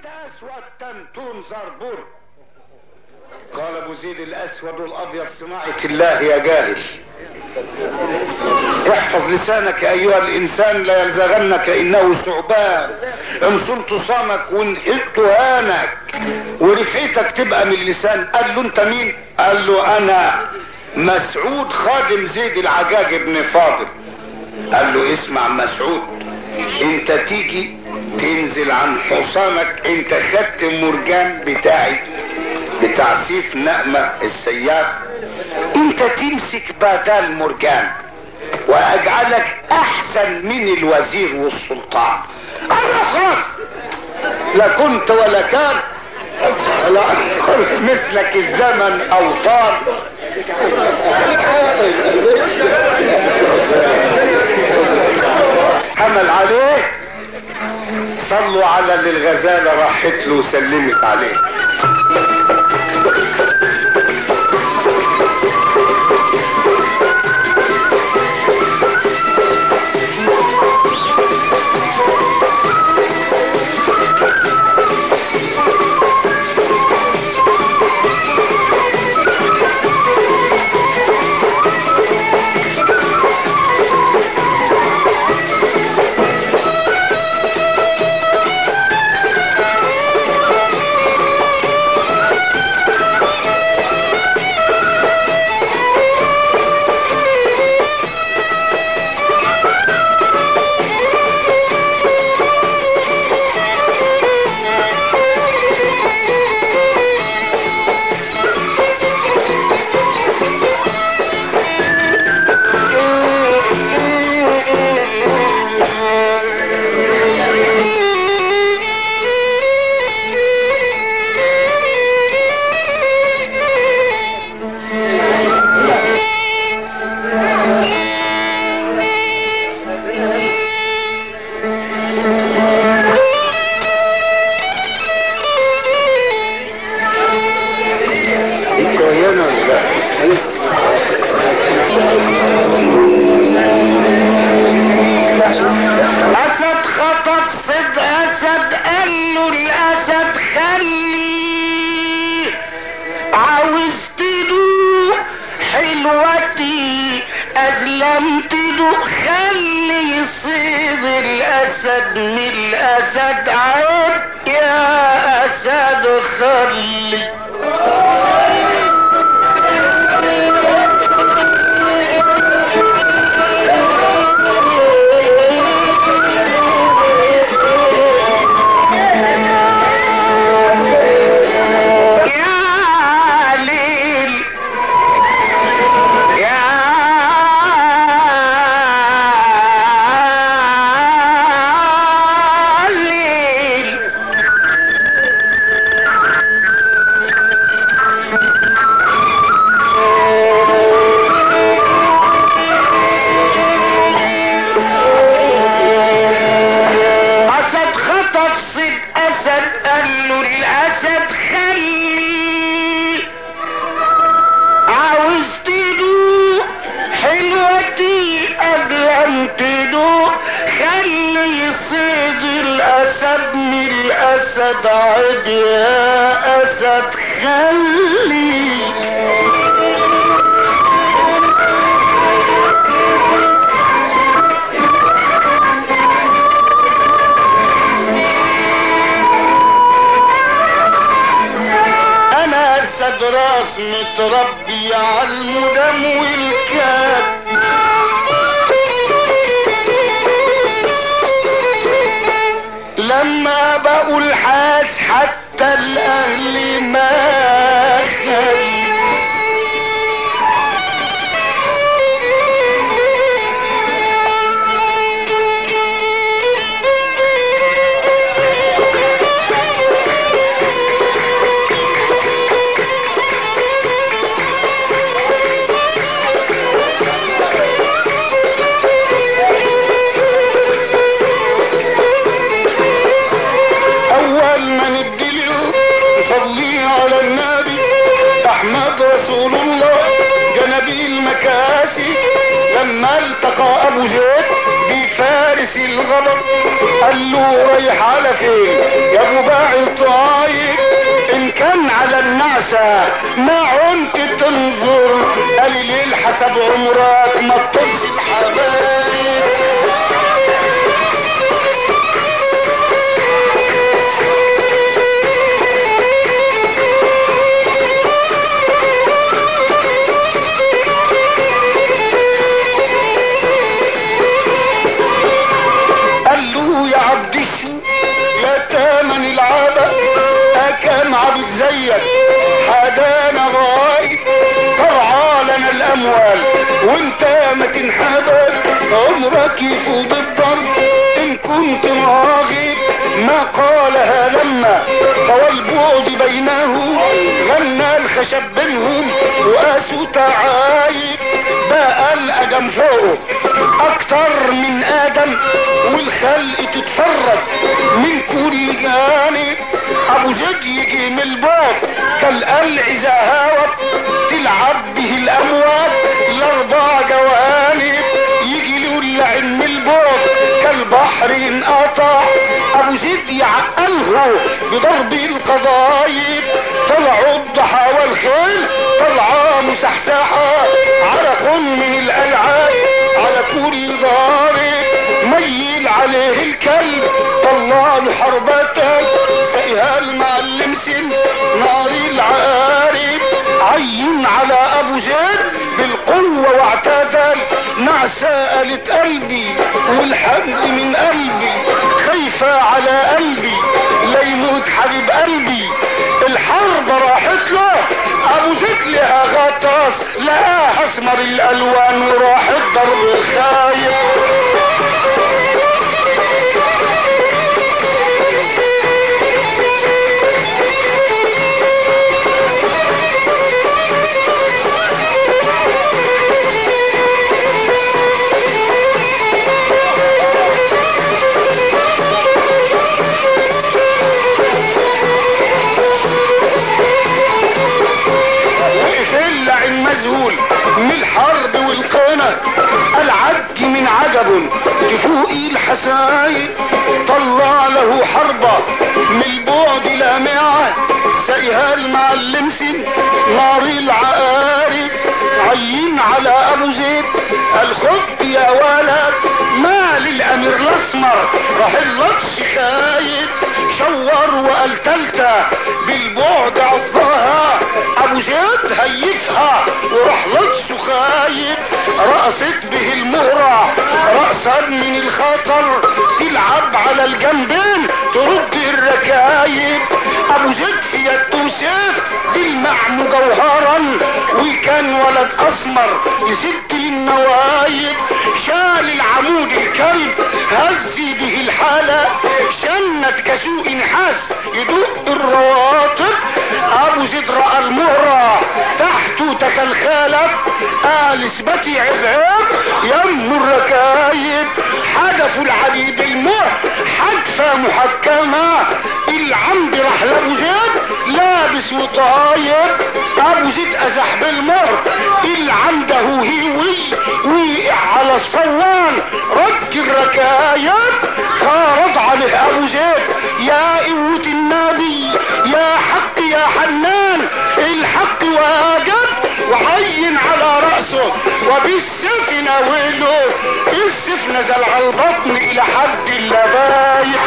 الاسود تنتون زربور قال ابو زيد الاسود والابيض صناعة الله يا جاهل احفظ لسانك ايها الانسان لا يلزغنك انه ثعبان ان صمت صامك وان هدت هانك ورفعتك تبقى من اللسان قال له انت مين قال له انا مسعود خادم زيد العجاج بن فاضل قال له اسمع مسعود انت تيجي تنزل عن حصانك انت خدت المرجان بتاعي بتاع سيف نقمة السياف انت تمسك بدل مرجان واجعلك احسن من الوزير والسلطان انا خلاص لا كنت ولا كان لا مثلك الزمن اوطان حمل عليه صلوا على اللي الغزالة راحت له وسلمت عليه اسد خطف صد اسد قال له الاسد خلي عاوز تدوق حلوتي ازلم تدوق خلي صيد الاسد من الاسد عيب يا اسد خلي يا ليل يا ليل اسد خطف صد اسد قال له الاسد خلي عاوز تدوق حلوتي قبل تدوق خلي صيد الاسد من الاسد عد يا اسد خلي انا اسد راس متربي على المدم والكاب لما بقول حاس حتى الاهل ما خلي اول ما نبدله نصلي على النبي احمد رسول الله جنبي المكاسي لما التقى ابو زيد بفارس الغضب قال له رايح على فين يا ابو باعي ناسا ما عنت تنظر قال ليه حسب عمرك ما تطلش الحبايب قال له يا عبد شو يا تامن العبد كان عبد زيك حدانا غايب طرعى لنا الاموال وانت ما تنحبل عمرك يفوت الضرب ان كنت راغب ما قالها لما طوى البعد بينهم غنى الخشب بينهم وقاسوا تعايب بقى الادم فوقه اكتر من ادم والخلق تتفرج من كل جانب ابو زيد يجي من الباب كالقلع زهاوت تلعب به الاموات الاربع جوانب يجي يولع من الباب كالبحر انقطع ابو زيد يعقله بضرب القضايب طلعوا الضحى والخيل طلعا مسحسحة عرق من الالعاب على كل ضارب ميل عليه الكلب طلع له حربته سقيها المعلم سن نار العارب عين على ابو زيد بالقوة واعتدل نعسى قالت قلبي والحمد من قلبي خايفة على قلبي لا يموت حبيب قلبي الحرب راحت له ابو زيد لها غطاس لقاها اسمر الالوان وراحت ضرب خايف وقفل عن مذهول من الحرب والقنا العد من عجب تفوقي الحسايب طلع له حربة من البعد لامعة سقيها المعلم سن نار العقارب عين على ابو زيد الخط يا ولد ما للامير الاسمر راح اللطش خايب شور وقلتلته بالبعد عضها ابو زيد هيفها وراح لطش خايب رقصت به المهرة رأسا من الخطر تلعب على الجنبين ترد الركايب ابو زيد في يده سيف بيلمع مجوهرا وكان ولد اسمر يسد النوايب شال العمود الكلب هز به الحالة شنت كسوق نحاس يدق الرواتب ابو زيد رأى المهرة تحته تكلخالت قال اثبتي عذاب يم الركايب حدفوا العديد المر حدفة محكمة العمد راح لابو زيد لابس وطايب ابو زيد ازح بالمر العمد هو هيوي وقع على الصوان رج الركايب خارج عليه ابو زيد يا قوة النبي يا حق يا حنان الحق واجب وعين على رأسه وبالسيف ناوله السيف نزل على البطن الى حد اللبايب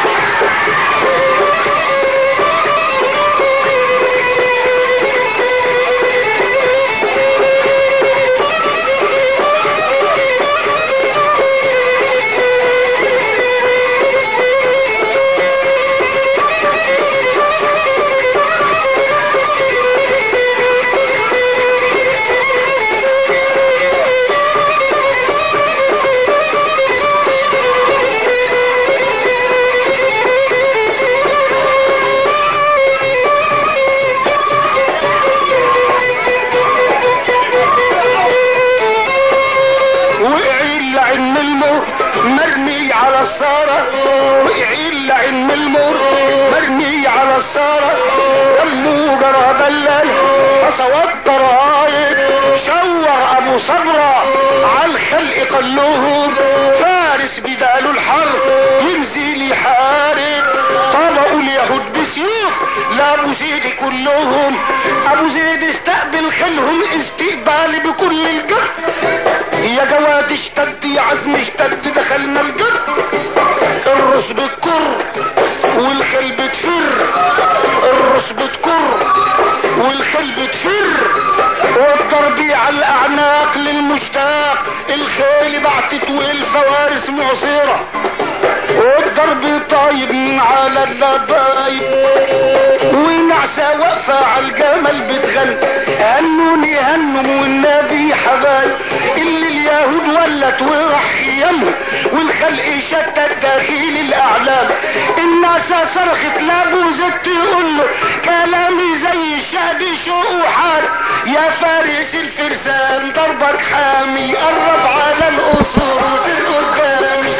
وقع اللعن المر مرمي على الصارة وقع اللعن المر مرمي على الصارة دمه جرى بلل فصوت ضرايب شور ابو صبرة على الخلق قلهم فارس بدال الحرب ينزل يحارب طلقوا اليهود بسيوف ابو زيد كلهم ابو زيد استقبل خلهم استقبال بكل الجد يا جواد اشتد يا عزم اشتد دخلنا الجد الرس بتكر والخل بتفر الرس بتكر والخل بتفر والضرب على الاعناق للمشتاق الخيل بعتت والفوارس معصرة والضرب طايب من على اللبايب ونعسة واقفة على الجمل بتغني هنوني هنم والنبي حبايب اللي اليهود ولت وراح خيامهم والخلق شتت داخل الاعلام الناس صرخت لابو زد تقول له كلامي زي الشهد شوق وحال يا فارس الفرسان ضربك حامي قرب على القصور وزر قدامي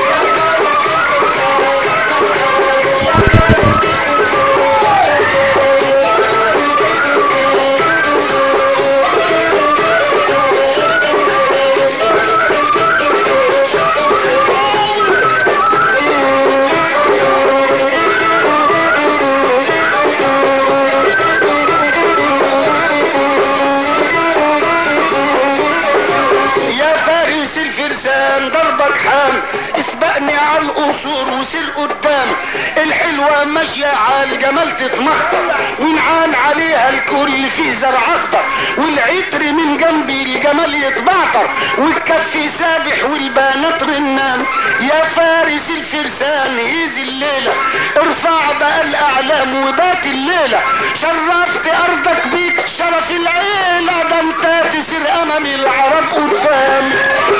يا فارس الفرسان ضربك حام اسبقني على القصور وسير قدام الحلوة ماشية على الجمال تتمخطر ونعان عليها الكل في زرع اخضر والعطر من جنبي الجمال يتبعتر والكف سابح والبنات رنان يا فارس الفرسان هيز الليلة ارفع بقى الاعلام وبات الليلة شرفت ارضك بيك شرف العيلة ده انت تسير امامي العرب قدام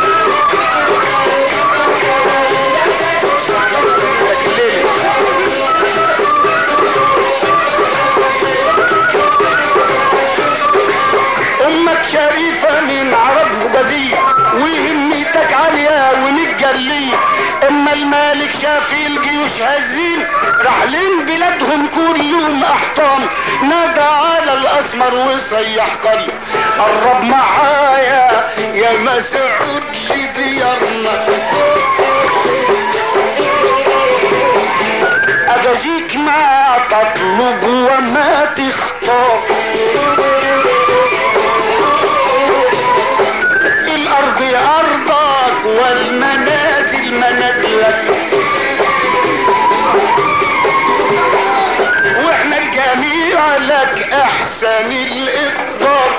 امك شريفة من عرب هددية وهميتك عالية ومتجلية اما المالك شاف الجيوش هزين رحلين بلادهم كل يوم احطام نادى على الاسمر وصيح قرية قرب معايا يا مسعود لديارنا اجازيك ما تطلب وما تختار الارض ارضك والمنازل منازلك واحنا الجميع لك احسن الاقدار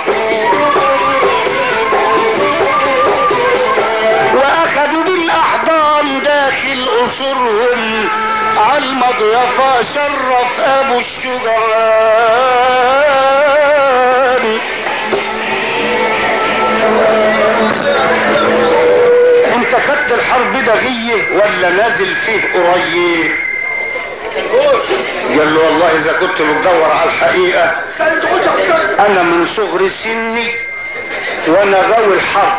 واخذوا بالاحضان داخل قصورهم على المضيفة شرف ابو الشجعان انت خدت الحرب ده غيه ولا نازل فيه قريب قال له والله اذا كنت بتدور على الحقيقة انا من صغر سني وانا غاوي الحرب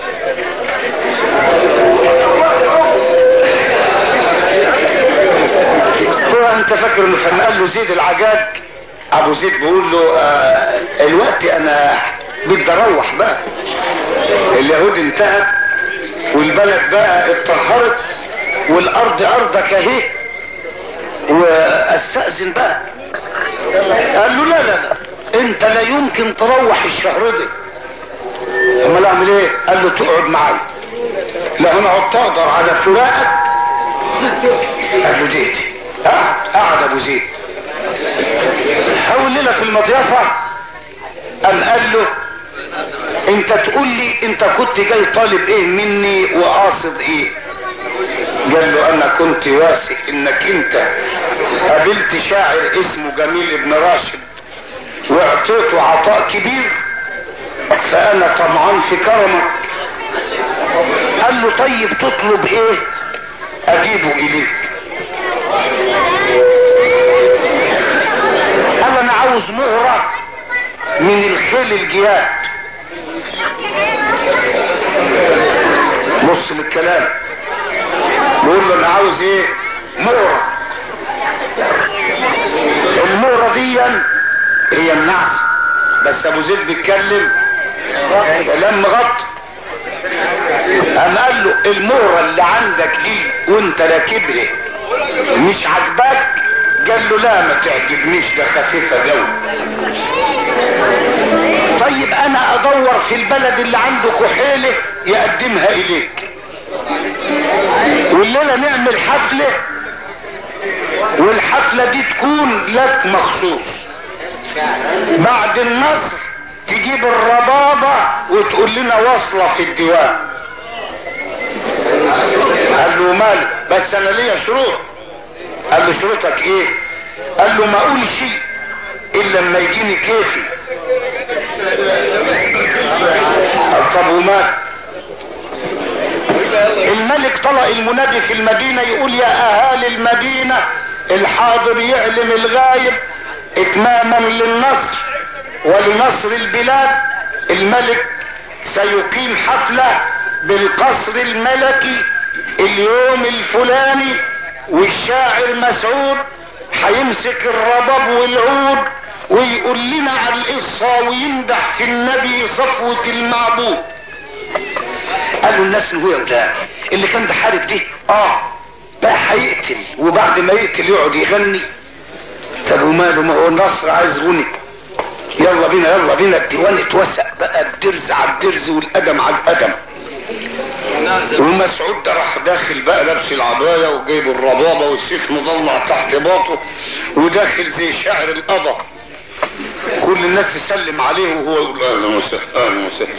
هو انت فاكر انه كان قال له زيد العجاج ابو زيد بيقول له آه الوقت انا بدي اروح بقى اليهود انتهت والبلد بقى اتطهرت والارض ارضك اهي واستأذن بقى قال له لا لا لا انت لا يمكن تروح الشهر ده امال اعمل ايه قال له تقعد معايا لا انا اقعد تقدر على فراقك قال له جيتي قعد قعد ابو زيد اول ليله في المضيافه قام قال له انت تقول لي انت كنت جاي طالب ايه مني وقاصد ايه قال له انا كنت واثق انك انت قابلت شاعر اسمه جميل ابن راشد واعطيته عطاء كبير فانا طمعان في كرمك قال له طيب تطلب ايه اجيبه اليك قال انا عاوز مهرة من الخيل الجياد بص للكلام بيقول له انا عاوز ايه مهرة المهرة دي هي النعس بس ابو زيد بيتكلم كلام مغطي قام قال له المهرة اللي عندك دي وانت راكبها مش عاجباك قال له لا ما تعجبنيش ده خفيفة جو طيب انا ادور في البلد اللي عنده كحيلة يقدمها اليك والليلة نعمل حفلة والحفلة دي تكون لك مخصوص بعد النصر تجيب الربابة وتقول لنا وصلة في الديوان قال له مالك بس انا ليا شروط قال له شروطك ايه قال له ما اقول شيء الا لما يجيني كيفي قال طب ومال الملك طلع المنادي في المدينة يقول يا اهالي المدينة الحاضر يعلم الغايب اتماما للنصر ولنصر البلاد الملك سيقيم حفلة بالقصر الملكي اليوم الفلاني والشاعر مسعود هيمسك الرباب والعود ويقول لنا على القصة ويمدح في النبي صفوة المعبود قالوا الناس هو ده اللي كان بحارب دي اه بقى هيقتل وبعد ما يقتل يقعد يغني طب وماله ما هو النصر عايز غني يلا بينا يلا بينا الديوان اتوسع بقى الدرز على الدرز والقدم على القدم ومسعود ده راح داخل بقى لابس العباية وجايب الربابة والسيف مضلع تحت باطه وداخل زي شاعر القضا كل الناس تسلم عليه وهو يقول اهلا وسهلا اهلا وسهلا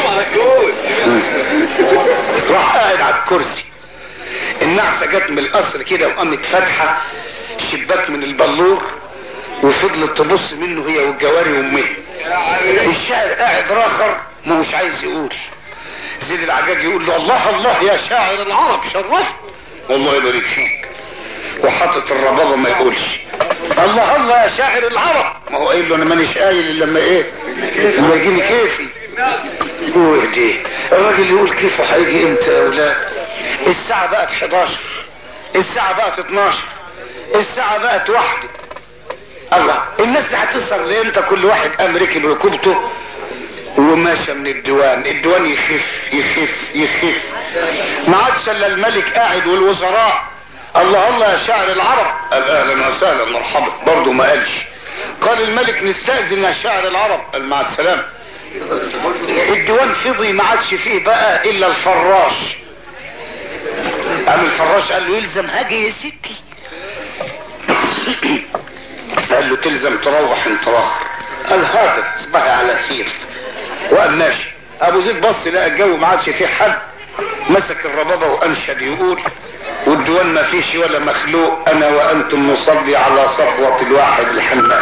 راح قاعد على الكرسي النعسة جت من القصر كده وقامت فاتحة شباك من البلور وفضلت تبص منه هي والجواري وامها الشاعر قاعد راخر ما مش عايز يقول زيد العجاج يقول له الله الله يا شاعر العرب شرفت والله يبارك فيك وحاطط الربابة ما يقولش الله الله يا شاعر العرب ما هو قايل له انا مانيش قايل الا لما ايه لما يجيني كيفي واهدي الراجل يقول كيفه هيجي امتى يا اولاد الساعة بقت 11 الساعة بقت 12 الساعة بقت واحدة الله الناس دي هتسهر لامتى كل واحد قام ركب ركوبته وماشى من الديوان الديوان يخف يخف يخف ما عادش الا الملك قاعد والوزراء الله الله يا شاعر العرب قال اهلا وسهلا مرحبا برضه ما قالش قال الملك نستأذن يا شاعر العرب قال مع السلامة الديوان فضي ما عادش فيه بقى الا الفراش قام الفراش قال له يلزم هاجي يا ستي قال له تلزم تروح انت راخر قال هاجر اصبحي على خير وقام ماشي ابو زيد بص لقى الجو ما عادش فيه حد مسك الربابة وانشد يقول والديوان ما فيش ولا مخلوق انا وانتم نصلي على صفوة الواحد الحنان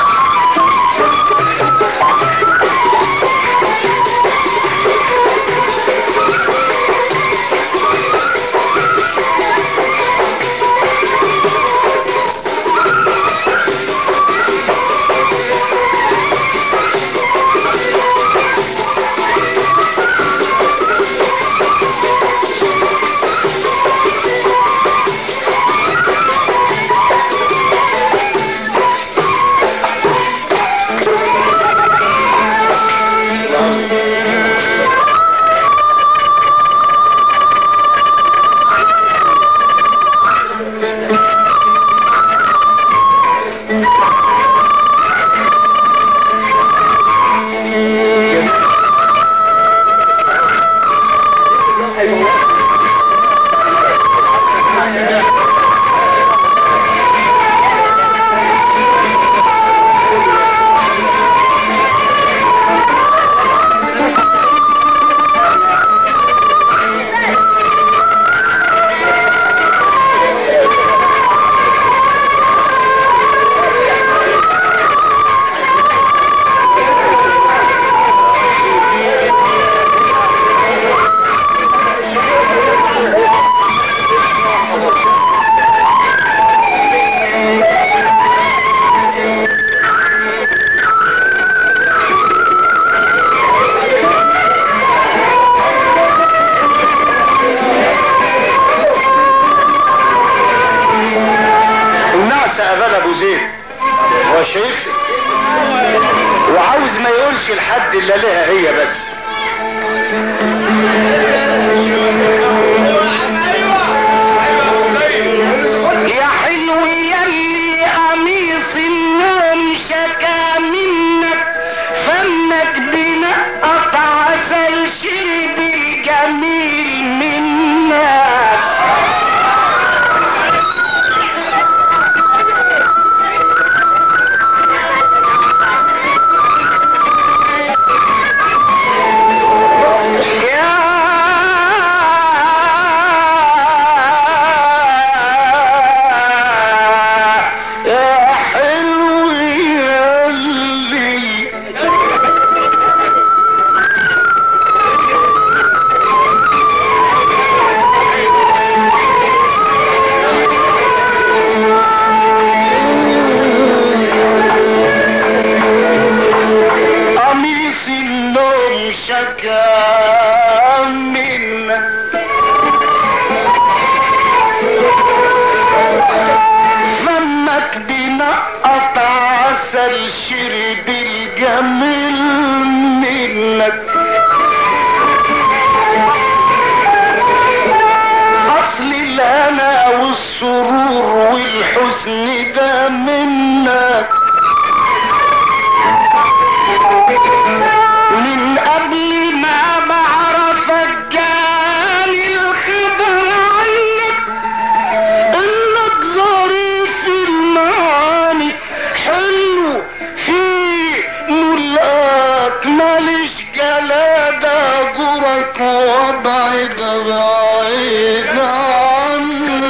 النعسة قبل ابو زيد هو شايف وعاوز ما يقولش لحد الا لها هي بس يا حلو يلي امين وشكا منك فمك بنقط عسل شرب الجميل منك اصل الهنا والسرور والحزن ده منك من قبل ما بعرفك جالي الخبر عنك انك ظريف المعاني حلو في ملاك ماليش جلادة جرك وابعد بعيد عنك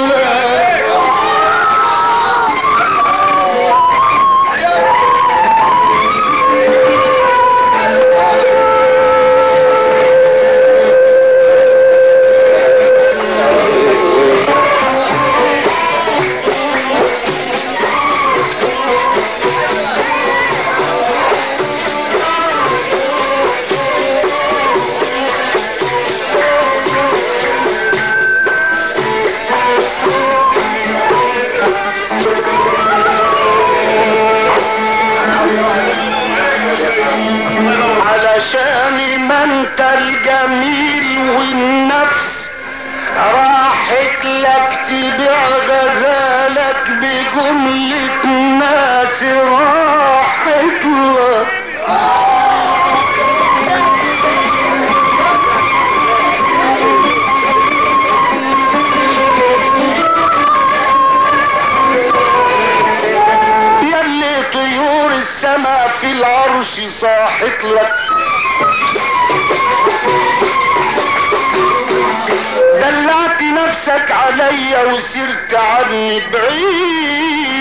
علشان ما انت الجميل والنفس راحت لك تبيع غزالك بجملة ناس راحت لك يلي طيور السما في العرش صاحت لك دلعت نفسك عليا وسرت عني بعيد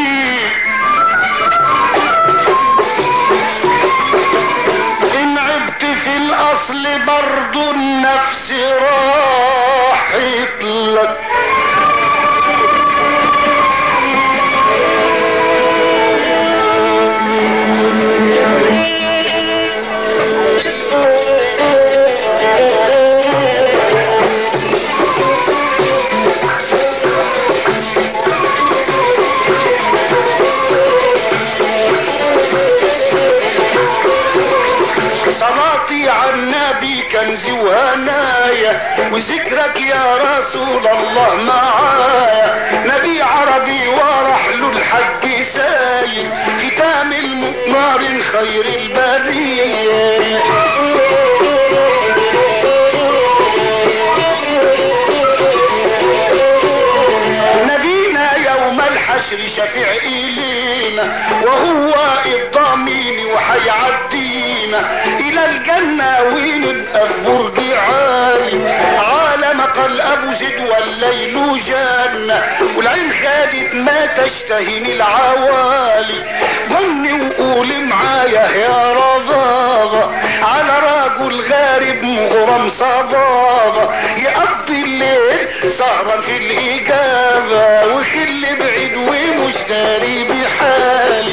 ان عبت في الاصل برضو النفس راحت لك صلاتي على النبي كنزي وهنايا وذكرك يا رسول الله معايا نبي عربي ورحل الحج سايل ختام المؤمر خير البريه نبينا يوم الحشر شفيع إلينا وهو الضامين وحيعدينا إلى الجنة ونبقى في برج عالي عالم قال أبو زيد والليل جنة والعين خدت ما تشتهي العوالي ظني وقول معايا يا رضاضة على رجل غارب مغرم صبابة يقضي الليل سهرا في الإجابة وخل بعيد ومش داري بحالي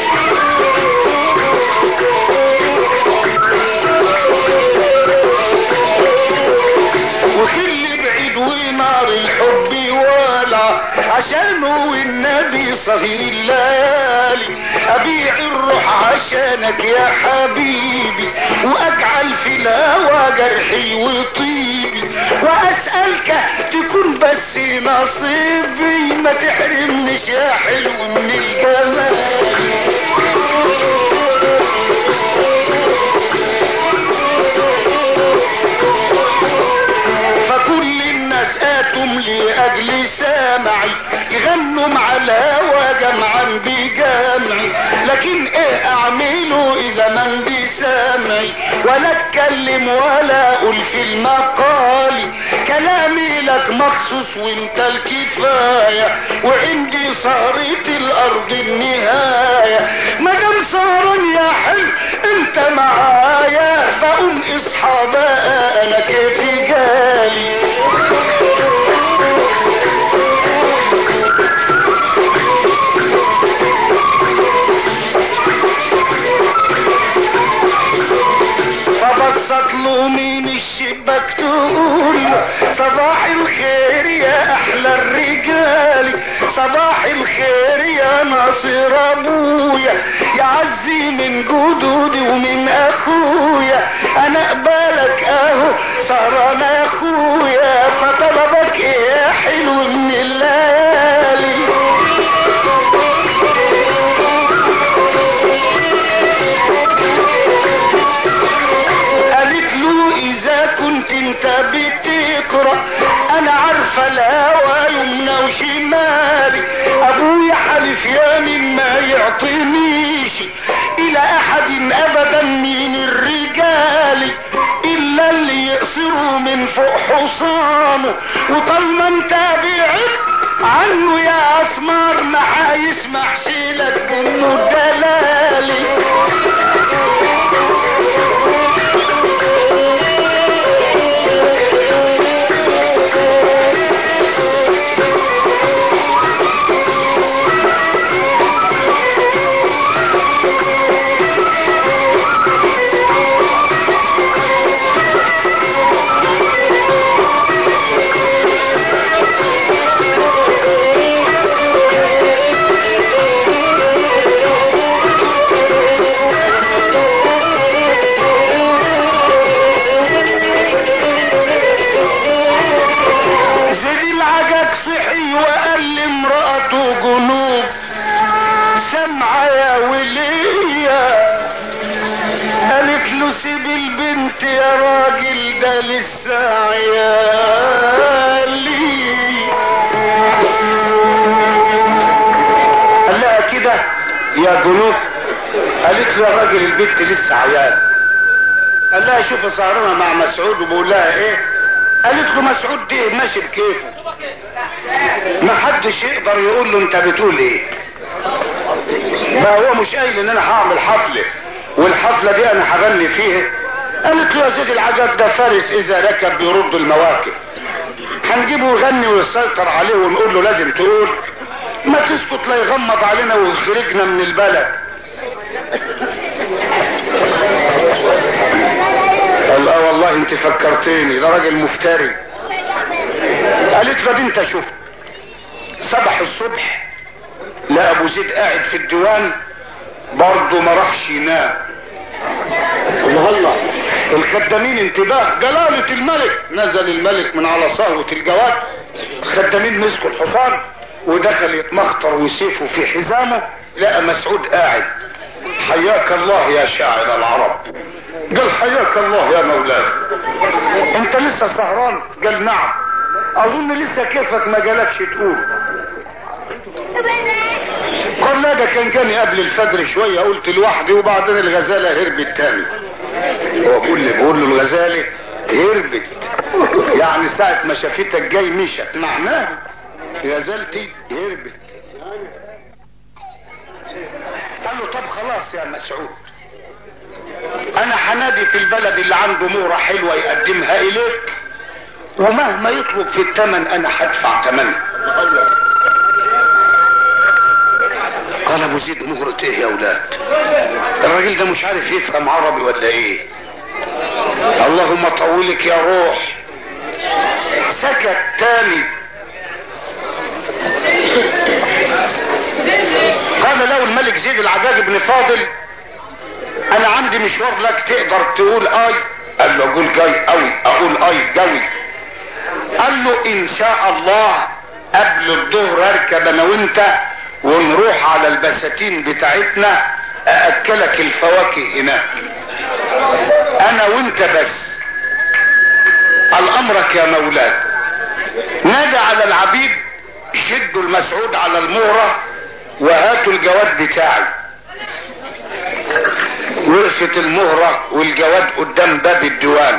وخل بعيد ونار الحب والع عشانه والنبي صغير الليالي ابيع الروح عشانك يا حبيبي واجعل في الهوى جرحي وطيبي واسألك تكون بس نصيبي ما تحرمنيش يا حلو من الجمال فكل الناس اتم لاجل سامعي يغنوا على وجمعا بجمعي لكن ايه اعمله اذا من بسامعي ولا اتكلم ولا اقول في المقال كلامي لك مخصوص وانت الكفاية وعندي صارت الارض النهاية مدام سهران يا حلو انت معايا فقوم اصحى بقى انا كيفي جالي فبص صاحبك تقول له صباح الخير يا احلى الرجال صباح الخير يا ناصر ابويا يا عزي من جدودي ومن اخويا انا قبالك اهو صار انا اخويا فطلبك ايه يا حلو من الليالي قالت له اذا كنت انت بتقرا انا عارفه الهوى يمنى وشمالي ابويا حلف يمين ما يعطينيش الى احد ابدا من الرجال الا اللي يقصره من فوق حصانه وطالما انت بعيد عنه يا اسمر ما هيسمحش لك منه دلالي زيد العجك صحي وقال لامرأته جنوب سمعة يا ولية قالت له سيب البنت يا راجل ده لسه عيالي قال لها كده يا جنوب قالت له يا راجل البنت لسه عيال قال لها شوف سهرانه مع مسعود وبقول لها ايه قالت له مسعود دي ماشي بكيفه ما حدش يقدر يقول له انت بتقول ايه ما هو مش قايل ان انا هعمل حفله والحفله دي انا هغني فيها قالت له يا سيدي العجب ده فارس اذا ركب بيرد المواكب هنجيبه يغني ويسيطر عليه ونقول له لازم تقول ما تسكت لا يغمض علينا ويخرجنا من البلد قال اه والله انت فكرتني ده راجل مفتري قالت له دي انت شفت صبح الصبح لا ابو زيد قاعد في الديوان برضه ما راحش ينام الله الله الخدامين انتباه جلالة الملك نزل الملك من على صهوة الجواد الخدامين مسكوا الحصان ودخل يتمخطر وسيفه في حزامه لقى مسعود قاعد حياك الله يا شاعر العرب قال حياك الله يا مولاي انت لسه سهران قال نعم اظن لسه كيفك ما جالكش تقول قال لا ده كان جاني قبل الفجر شوية قلت لوحدي وبعدين الغزالة هربت تاني هو بيقول لي بقول له الغزالة هربت يعني ساعة ما شافتك جاي مشت معناه غزالتي هربت قال له طب خلاص يا مسعود انا هنادي في البلد اللي عنده مورة حلوة يقدمها اليك ومهما يطلب في الثمن انا هدفع ثمنها قال ابو زيد مهرة ايه يا اولاد الراجل ده مش عارف يفهم عربي ولا ايه اللهم طولك يا روح سكت تاني قال له الملك زيد العجاج بن فاضل انا عندي مشوار لك تقدر تقول اي قال له اقول جاي قوي اقول اي جوي قال له ان شاء الله قبل الظهر اركب انا وانت ونروح على البساتين بتاعتنا ااكلك الفواكه هناك انا وانت بس الامرك يا مولاي نادى على العبيد شدوا المسعود على المهرة وهاتوا الجواد بتاعي وقفت المهرة والجواد قدام باب الديوان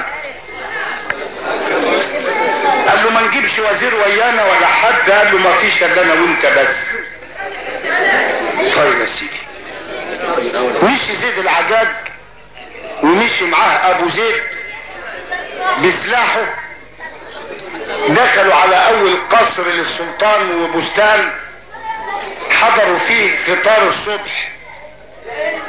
قال له ما نجيبش وزير ويانا ولا حد قال له ما فيش الا انا وانت بس طيب يا سيدي مشي زيد العجاج ومشي معاه ابو زيد بسلاحه دخلوا على اول قصر للسلطان وبستان حضروا فيه فطار الصبح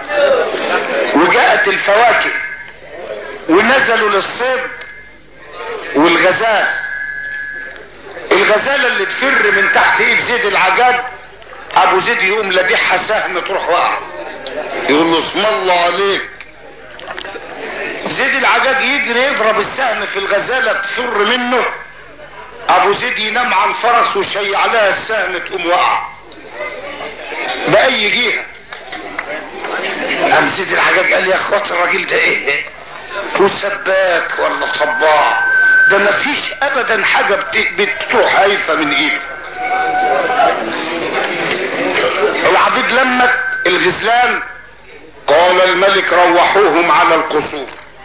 وجاءت الفواكه ونزلوا للصيد والغزال الغزالة اللي تفر من تحت ايد زيد العجاج ابو زيد يقوم لديحها سهم تروح واقع يقول له اسم الله عليك زيد العجاج يجري يضرب السهم في الغزالة تفر منه ابو زيد ينام على الفرس وشي عليها السهم تقوم واقع باي جهه قام زيد العجاج قال يا اخوات الراجل ده ايه وسباك ولا صباع ده ما فيش ابدا حاجه بت- بتروح هايفه من ايده العبيد لمت الغزلان قال الملك روحوهم على القصور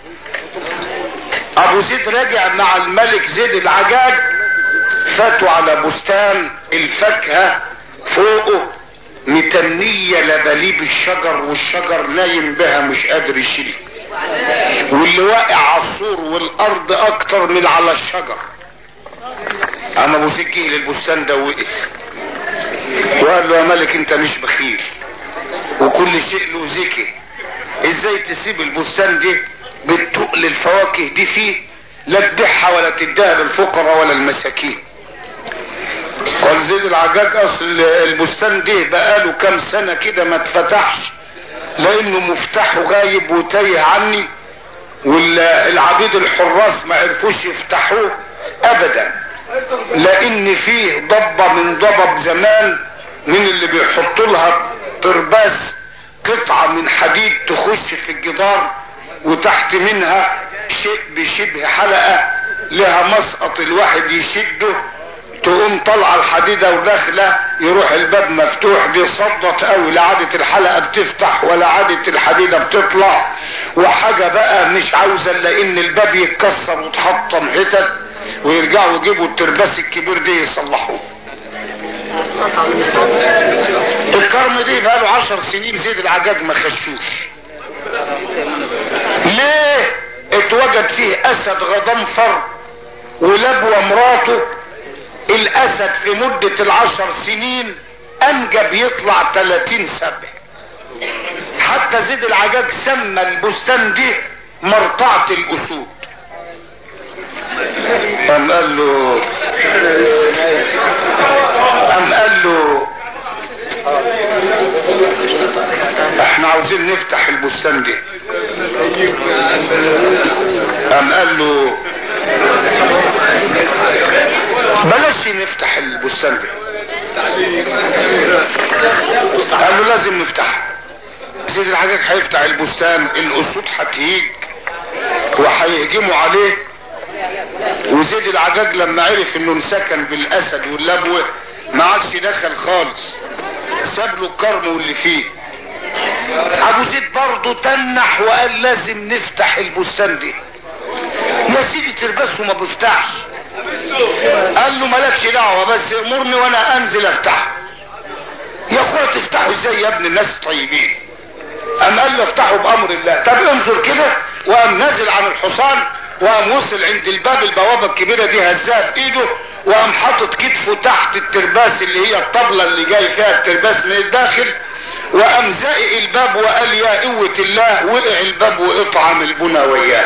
ابو زيد رجع مع الملك زيد العجاج فاتوا على بستان الفاكهة فوقه متنية لبليب الشجر والشجر نايم بها مش قادر يشيل واللي واقع على السور والارض اكتر من على الشجر اما ابو زيد جه للبستان ده وقف وقال له يا ملك انت مش بخيل وكل شيء له ذكر ازاي تسيب البستان دي بالتقل الفواكه دي فيه لا تبيعها ولا تديها للفقراء ولا المساكين قال زيد العجاج اصل البستان ده بقاله كام سنة كده ما اتفتحش لانه مفتاحه غايب وتايه عني والعبيد الحراس ما عرفوش يفتحوه ابدا لان فيه ضبة من ضبب زمان من اللي بيحطوا لها ترباس قطعة من حديد تخش في الجدار وتحت منها شيء بشبه حلقة لها مسقط الواحد يشده تقوم طالعه الحديده وداخله يروح الباب مفتوح دي صدت قوي لا عادة الحلقه بتفتح ولا عادة الحديده بتطلع وحاجه بقى مش عاوزه الا ان الباب يتكسر وتحطم حتت ويرجعوا يجيبوا الترباس الكبير ده يصلحوه الكرم دي بقاله عشر سنين زيد العجاج ما خشوش ليه اتوجد فيه اسد غضنفر ولبوة مراته الاسد في مدة العشر سنين انجب يطلع 30 سبع حتى زيد العجاج سمى البستان دي مرطعة الاسود قام قال له قام قال له احنا عاوزين نفتح البستان دي قام قال له بلاش نفتح البستان ده قال له لازم نفتحها سيد الحاجات هيفتح البستان الاسود هتهيج وهيهجموا عليه وزيد العجاج لما عرف انه انسكن بالاسد واللبوه ما عادش دخل خالص ساب له الكرم واللي فيه ابو زيد برضه تنح وقال لازم نفتح البستان دي يا سيدي تربسه ما بيفتحش قال له مالكش دعوه بس امرني وانا انزل افتحه يا اخويا تفتحه ازاي يا ابن الناس طيبين قام قال له افتحه بامر الله طب انظر كده وقام نازل عن الحصان وقام وصل عند الباب البوابه الكبيره دي هزها بايده وقام حاطط كتفه تحت الترباس اللي هي الطبله اللي جاي فيها الترباس من الداخل وقام زائق الباب وقال يا قوة الله وقع الباب وقطع من البنا وياه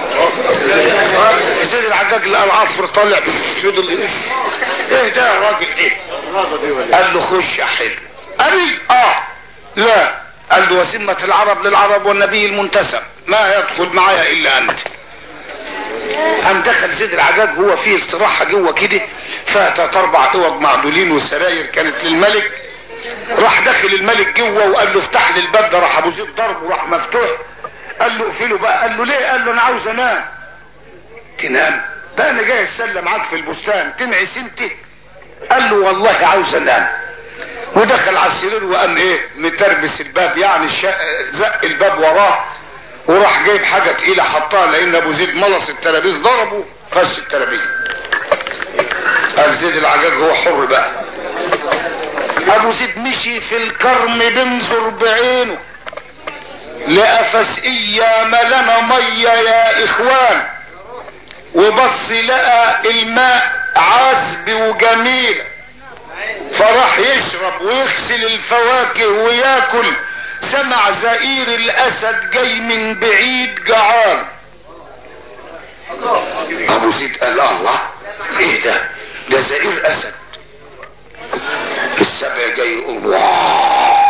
زي العجاج لقى العصر طالع فضل ايه ده يا راجل ايه قال له خش يا حلو قال اه لا قال له وسمة العرب للعرب والنبي المنتسب ما يدخل معايا الا انت قام دخل زيد العجاج هو فيه استراحة جوه كده فيها تلات اربع اوض معدولين وسراير كانت للملك راح داخل الملك جوه وقال له افتح لي الباب ده راح ابو زيد ضربه وراح مفتوح قال له اقفله بقى قال له ليه قال له انا عاوز انام تنام ده انا جاي اتسلى معاك في البستان تنعس انت قال له والله عاوز انام ودخل على السرير وقام ايه متربس الباب يعني زق الباب وراه وراح جايب حاجه تقيله حطها لان ابو زيد ملص الترابيز ضربه خش الترابيز قال زيد العجاج هو حر بقى ابو زيد مشي في الكرم بنظر بعينه لقى فسقية ملنا مية يا اخوان وبص لقى الماء عذب وجميل فراح يشرب ويغسل الفواكه وياكل سمع زئير الاسد جاي من بعيد جعان ابو زيد قال الله ايه ده ده زئير اسد السبع جاي يقول واه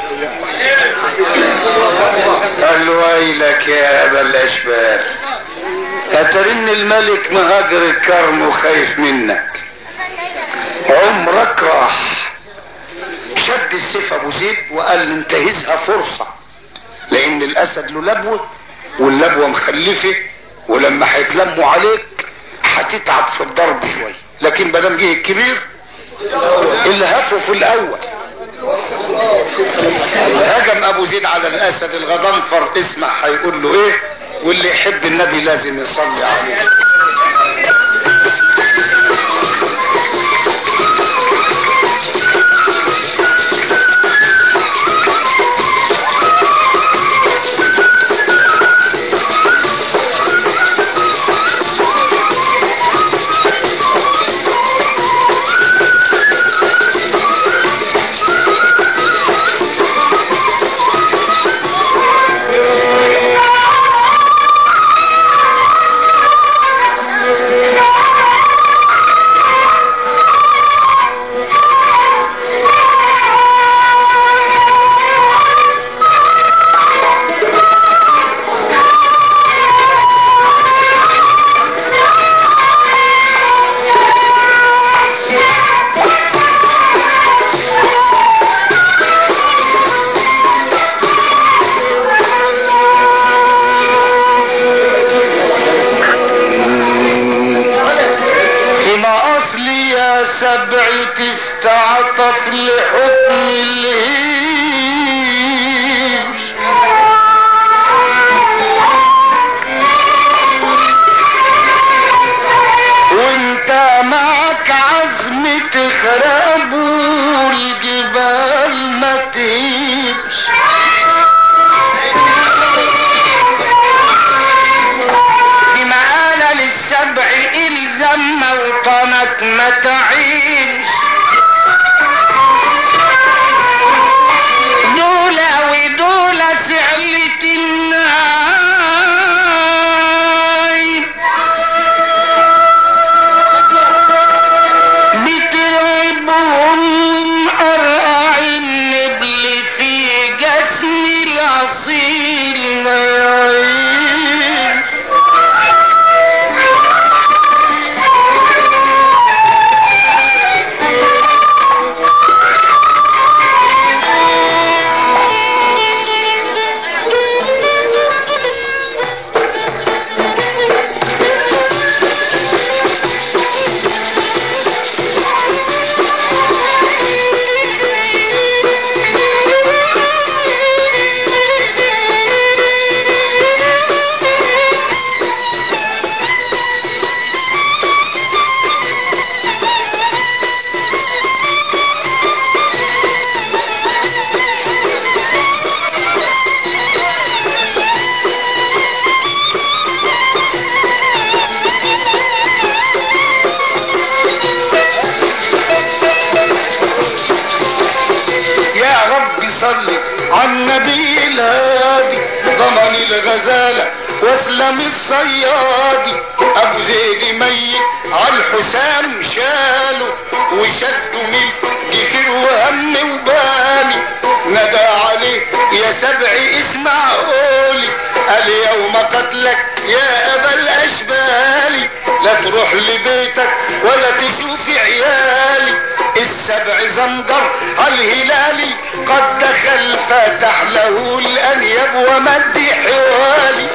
قال له ويلك يا ابا الاشبال اترن الملك مهاجر الكرم وخايف منك عمرك راح شد السيف ابو زيد وقال ننتهزها فرصة لان الاسد له لبوة واللبوة مخلفة ولما هيتلموا عليك هتتعب في الضرب شوية لكن مادام جه الكبير اللي هفه في الاول هجم ابو زيد على الاسد الغضنفر اسمع هيقول له ايه واللي يحب النبي لازم يصلي عليه فيما اصلي يا سبع تستعطف لحكم الهيج وانت معك عزم تخرب والجبال ما تهيبش في مقالة للسبع إلزم موطنك ما تعيش دولة ودولة سعلة الناي بتلعبهم من أرقع النبل في جسم الأصيل ما يعيش يا رب صل على النبي الهادي ضمن الغزالة واسلم الصيادي ابو زيد ميت على الحسام شاله وشده من جفر وهم وباني ندى عليه يا سبع اسمع قولي اليوم قتلك يا ابا الاشبال لا تروح لبيتك ولا تشوف عيالي السبع زمجر الهلالي قد دخل فتح له الانياب ومد حوالي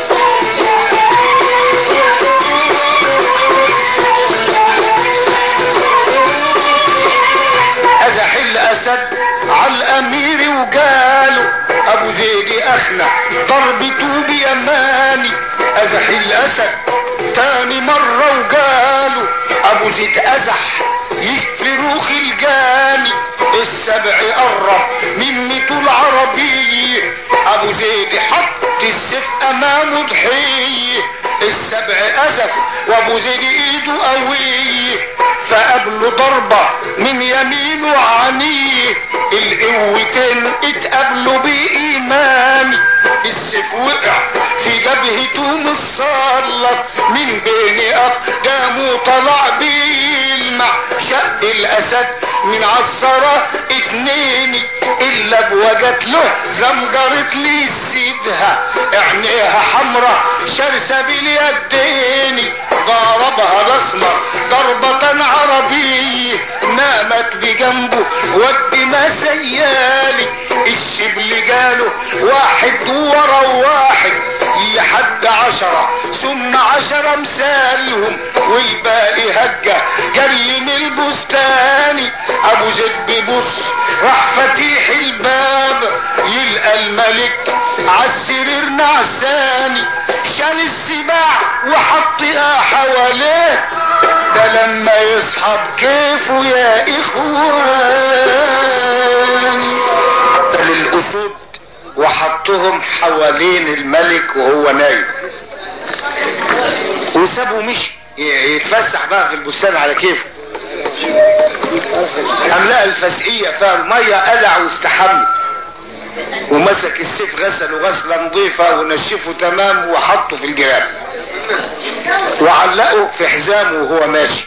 ازح الاسد على الامير وقالوا ابو زيد اخنع ضربته بيماني ازح الاسد تاني مرة وقالوا ابو زيد ازح يشفي روخ الجاني السبع قرب من ميتو العربية ابو زيد حط السيف امامه ضحية السبع ازف وابو زيد ايده قوية فقبله ضربة من يمينه عنيه القوتين اتقابلوا بإيماني السيف وقع في جبهته نص تسلط من بين اقدامه طلع بيلمع شق الاسد من عالصرة اتنين الا بوجت له زمجرت لي سيدها عينيها حمرة شرسة باليدين ضربها الاسمر ضربة عربية نامت بجنبه والدماء سيالي الشبل جاله واحد ورا واحد لحد عشرة ثم عشرة مسالهم والباقي هجة جري من البستاني ابو زيد بيبص راح فتيح الباب يلقى الملك عالسرير نعساني شال السباع وحطها حواليه ده لما يصحى بكيفه يا اخوان للاسود وحطهم حوالين الملك وهو نايم وسابه مشي يتفسح بقى في البستان على كيفه قام لقى الفسقية فيها المية قلع واستحمى ومسك السيف غسله غسلة نظيفة ونشفه تمام وحطه في الجراب وعلقه في حزامه وهو ماشي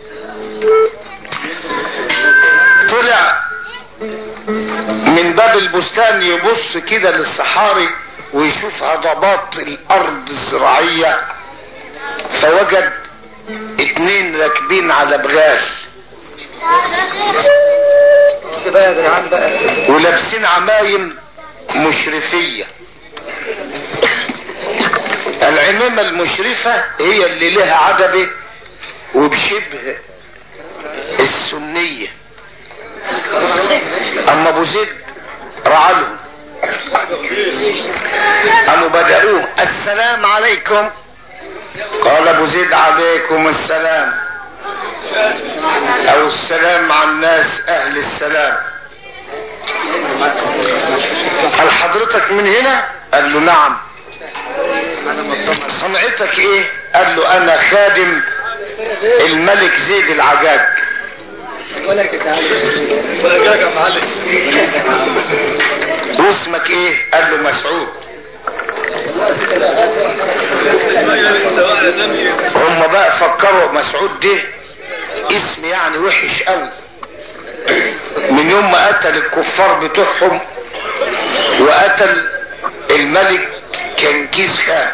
طلع من باب البستان يبص كده للصحاري ويشوف هضبات الارض الزراعية فوجد اتنين راكبين على بغال ولابسين عمايم مشرفية العمامة المشرفة هي اللي لها عدبة وبشبه السنية اما ابو زيد رعلهم قاموا بدأوه السلام عليكم قال ابو زيد عليكم السلام او السلام على الناس اهل السلام هل حضرتك من هنا قال له نعم صنعتك ايه قال له انا خادم الملك زيد العجاج واسمك ايه قال له مسعود هم بقى فكروا مسعود ده اسم يعني وحش قوي من يوم ما قتل الكفار بتوعهم وقتل الملك كنكيز خان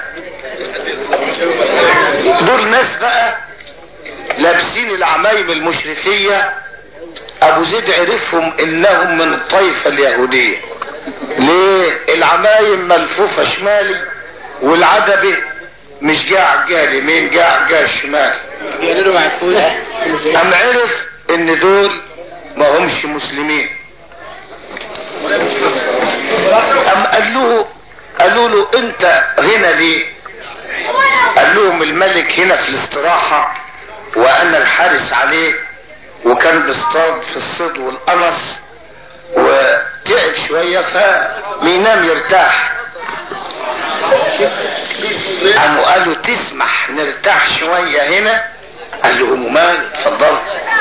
دول ناس بقى لابسين العمايم المشرفية ابو زيد عرفهم انهم من الطائفة اليهودية ليه العمايم ملفوفة شمالي والعدبة مش جاع جهة اليمين جاع جهة الشمال ام عرف ان دول ما همش مسلمين ام قال له قالوا له انت هنا ليه قال لهم الملك هنا في الاستراحة وانا الحارس عليه وكان بيصطاد في الصيد والقنص وتعب شوية فبينام يرتاح قاموا قالوا تسمح نرتاح شوية هنا قال لهم مال اتفضلوا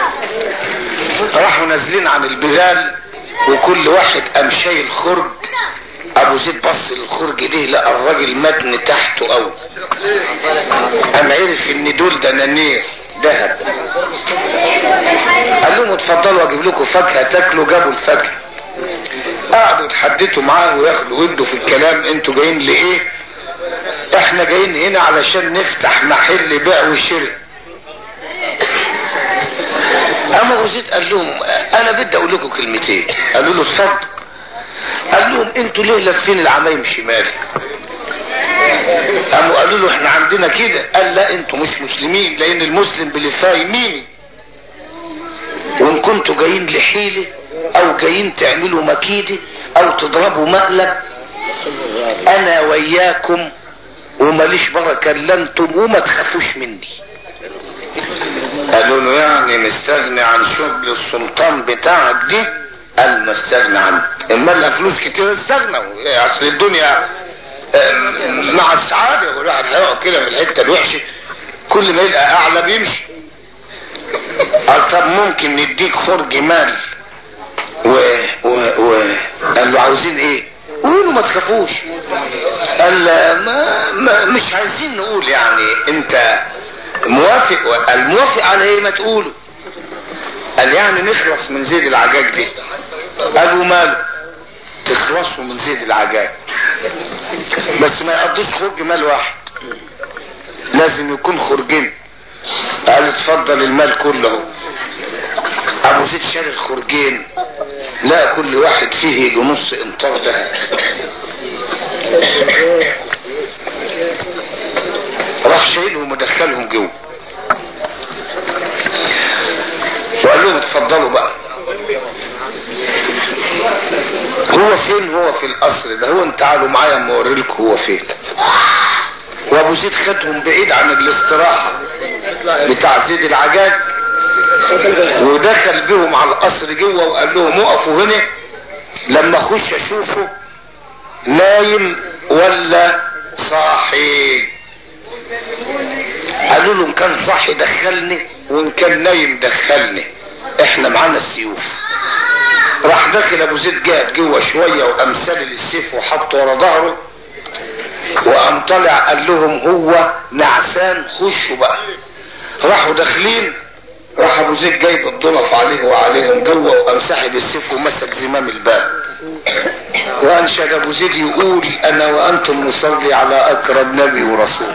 راحوا نازلين عن البغال وكل واحد قام شايل خرج ابو زيد بص للخرج ده لقى الراجل متن تحته قوي قام عرف ان دول دنانير ذهب قال لهم اتفضلوا اجيب لكم فاكهه تاكلوا جابوا الفاكهه قعدوا يتحدثوا معاه وياخدوا ويدوا في الكلام انتوا جايين لايه احنا جايين هنا علشان نفتح محل بيع وشراء اما ابو زيد قال لهم انا بدي اقول لكم كلمتين قالوا له اتفضل قال لهم انتوا ليه لافين العمايم شمال قاموا قالوا له احنا عندنا كده قال لا انتوا مش مسلمين لان المسلم بلفاه يميني وان كنتوا جايين لحيلة او جايين تعملوا مكيدة او تضربوا مقلب انا وياكم وماليش بركة الا انتم وما تخافوش مني قالوا له يعني مستغني عن شغل السلطان بتاعك دي قال مستغني عنه اما لها فلوس كتير استغنى اصل الدنيا مع السعادة والواحد هيقعد كده في الحتة الوحشة كل ما يلقى اعلى بيمشي قال طب ممكن نديك خرج مال و و و قال له عاوزين ايه قولوا ما تخافوش قال ما, ما مش عايزين نقول يعني انت موافق الموافق على ايه ما تقولوا قال يعني نخلص من زيد العجاج دي قالوا ماله تخلصوا من زيد العجاج بس ما يقضيش خرج مال واحد لازم يكون خرجين قال اتفضل المال كله ابو زيد شال الخرجين لا كل واحد فيه يجي نص امتار ده راح شايلهم ودخلهم جوه وقال لهم اتفضلوا بقى هو فين هو في القصر ده هو تعالوا معايا اما اوريلكم هو فين وابو زيد خدهم بعيد عن الاستراحة بتاع زيد العجاج ودخل بهم على القصر جوه وقال لهم اقفوا هنا لما اخش اشوفه نايم ولا صاحي قالوا له ان كان صاحي دخلني وان كان نايم دخلني احنا معانا السيوف راح داخل ابو زيد جاد جوه شويه وقام سالل السيف وحطه ورا ظهره وقام طلع قال لهم هو نعسان خشوا بقى راحوا داخلين راح ابو زيد جايب الضلف عليه وعليهم جوه وقام ساحب السيف ومسك زمام الباب وانشد ابو زيد يقول انا وانتم نصلي على اكرم نبي ورسول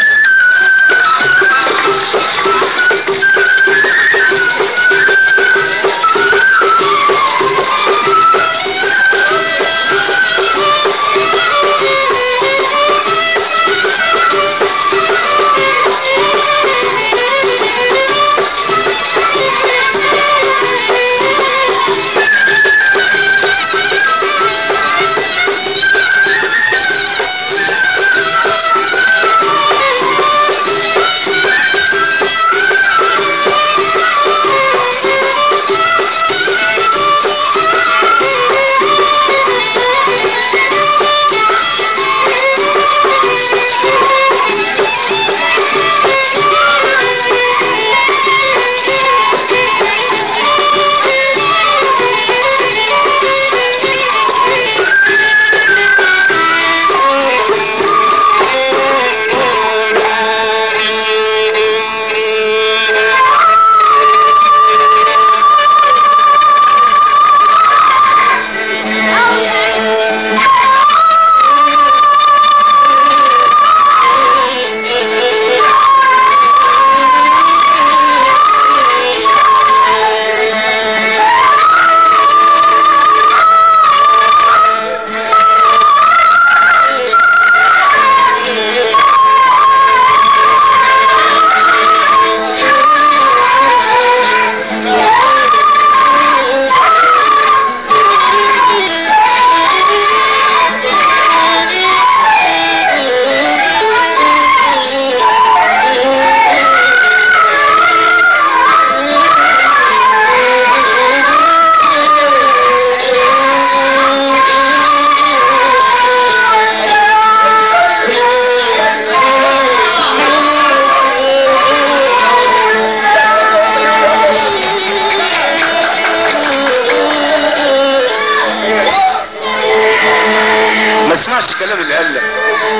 ما اسمعش الكلام اللي قال لك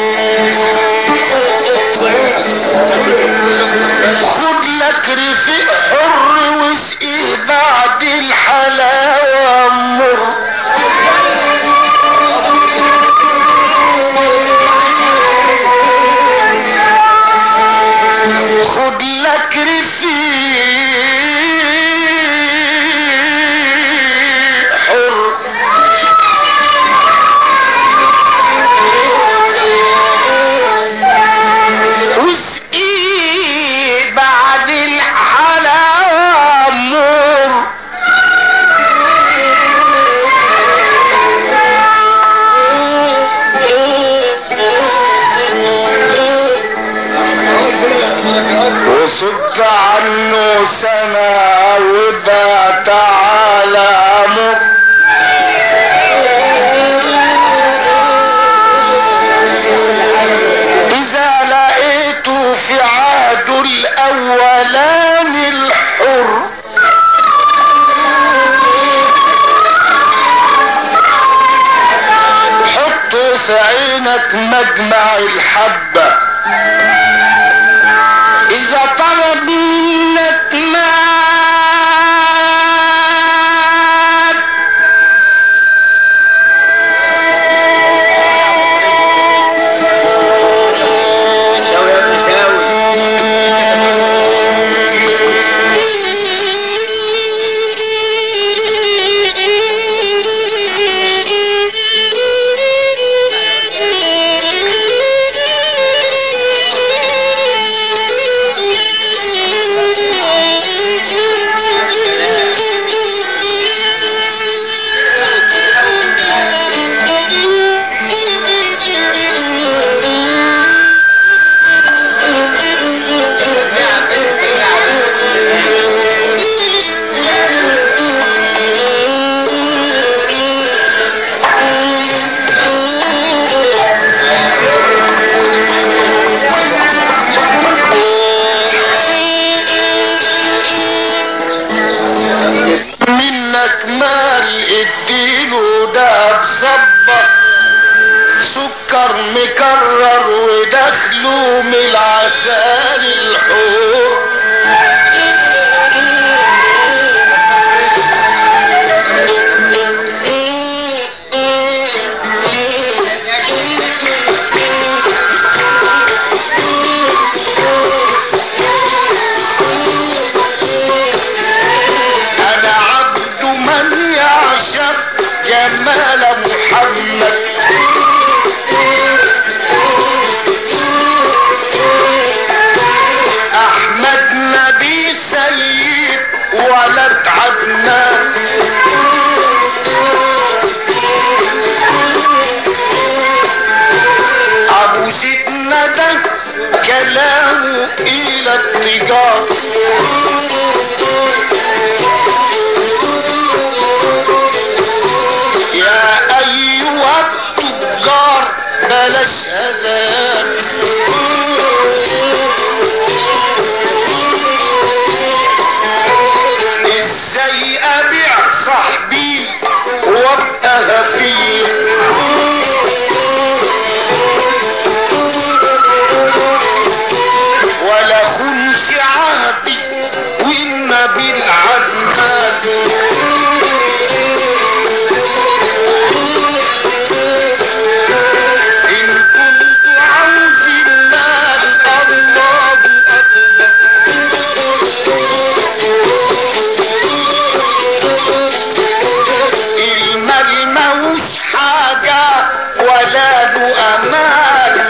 خد لك رفيق حر واسقيه بعد الحلاوة مر خد لك رفيق حر واسقيه بعد الحلاوة مر وصد عنه سما وبات على مر إذا لقيته في عهد الأولان الحر عينك مجمع الحبة اذا طلب منك مال شاوي يا ابني شاوي منك مال اديله ده بصبة سكر مكرر ودخله من العسل الحور انا عبد من يعشق جمال محمد احمد نبي سيد ولد عدنان ابو سيدنا ده كلامه الى التجار يا ايها التجار بلاش هزار ازاي ابيع صاحبي وابقى غفير ولا خنش عهدي والنبي العدنان إن كنت عاوز المال الله أكبر المال ماهوش حاجة ولا له أمان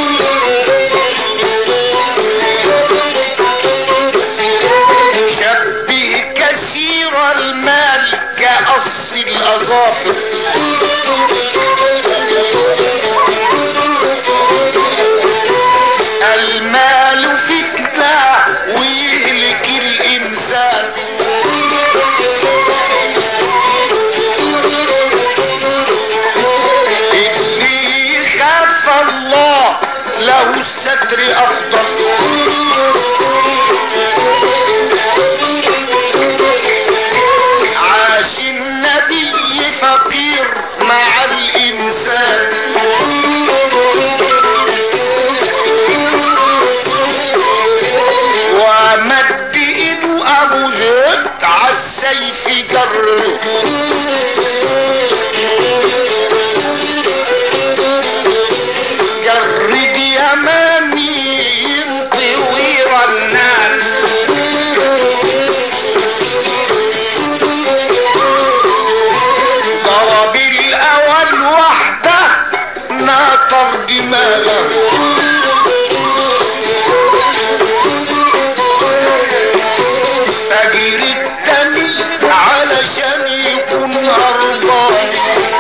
شبه كثير المال كأصل الأظافر المال فتنة ويهلك الإنسان اللي يخاف الله له الستر أفضل عاش النبي فقير مع الإنسان ومد ايده ابو زيد عالسيف جره جرد يماني ينطوي الناس ضرب الاول وحده ناطر دماغه فجر التاني علشان يكون هربان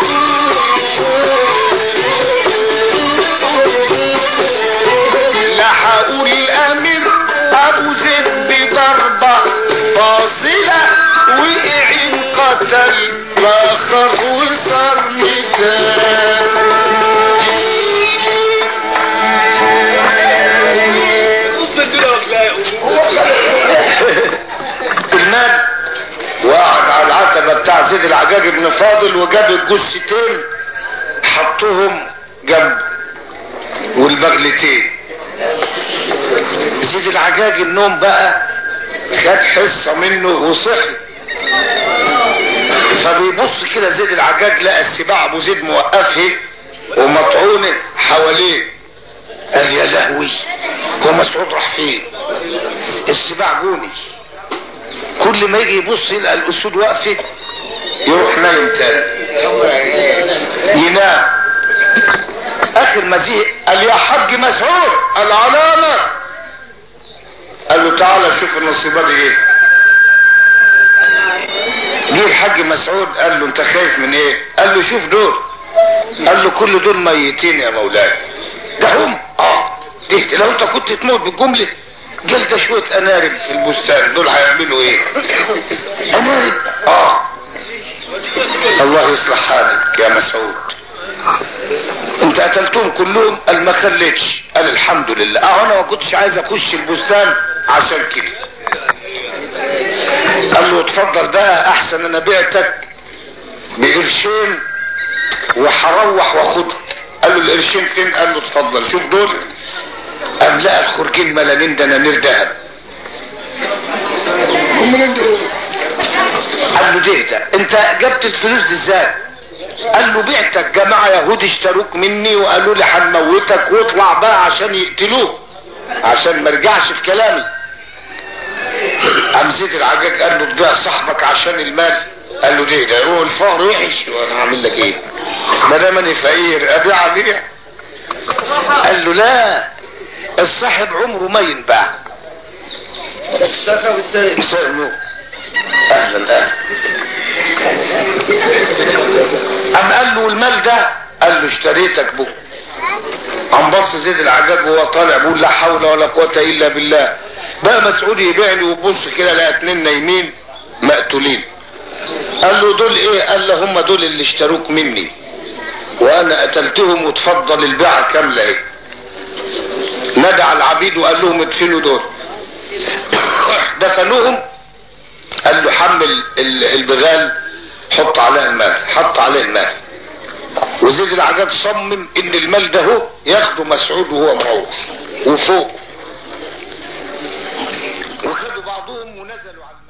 لحقوا الامير ابو زيد بضربة فاصلة وقع انقتل فاخر وصار مثال المال وقعد على العتبة بتاع زيد العجاج بن فاضل وجاب الجثتين حطهم جنب والبغلتين زيد العجاج النوم بقى خد حصة منه وصحي فبيبص كده زيد العجاج لقى السباع ابو زيد موقفه ومطعونه حواليه قال يا لهوي هو مسعود راح فين السباع جوني كل ما يجي يبص يلقى الاسود واقفه يروح نايم تاني ينام اخر ما زهق قال يا حاج مسعود العلامة قال له تعالى شوف النصيبة دي ايه جه الحاج مسعود قال له انت خايف من ايه قال له شوف دول قال له كل دول ميتين يا مولاي ده هم اه دهت لو انت كنت تموت بالجملة جلد شوية انارب في البستان دول هيعملوا ايه انارب اه الله يصلح حالك يا مسعود انت قتلتهم كلهم قال ما خليتش قال الحمد لله اه انا ما كنتش عايز اخش البستان عشان كده قال له اتفضل بقى احسن انا بعتك بقرشين وهروح واخدها قال له القرشين فين قال له اتفضل شوف دول قام لقى الخرجين ملانين دنانير ذهب قال له ده ده انت جبت الفلوس دي ازاي قال له بعتك جماعة يهود اشتروك مني وقالوا لي هنموتك واطلع بقى عشان يقتلوك عشان ما ارجعش في كلامي قام زيد العجاج قال له تبيع صاحبك عشان المال قال له ده ده هو الفقر وحش وانا هعمل لك ايه ما دام انا فقير ابيع ابيع قال له لا الصاحب عمره ما ينباع مساء النور اهلا اهلا قام قال له المال ده قال له اشتريتك به قام بص زيد العجاج وهو طالع بيقول لا حول ولا قوة الا بالله بقى مسعود يبيعني ويبص كده لقى اتنين نايمين مقتولين قال له دول ايه قال له هم دول اللي اشتروك مني وانا قتلتهم وتفضل البيعة كاملة ايه نادى على العبيد وقال لهم ادفنوا دول دفنوهم قال له حمل البغال حط عليها المال حط عليه المال وزيد العجاج صمم ان المال ده هو ياخده مسعود وهو مروح وفوق وخدوا بعضهم ونزلوا على المال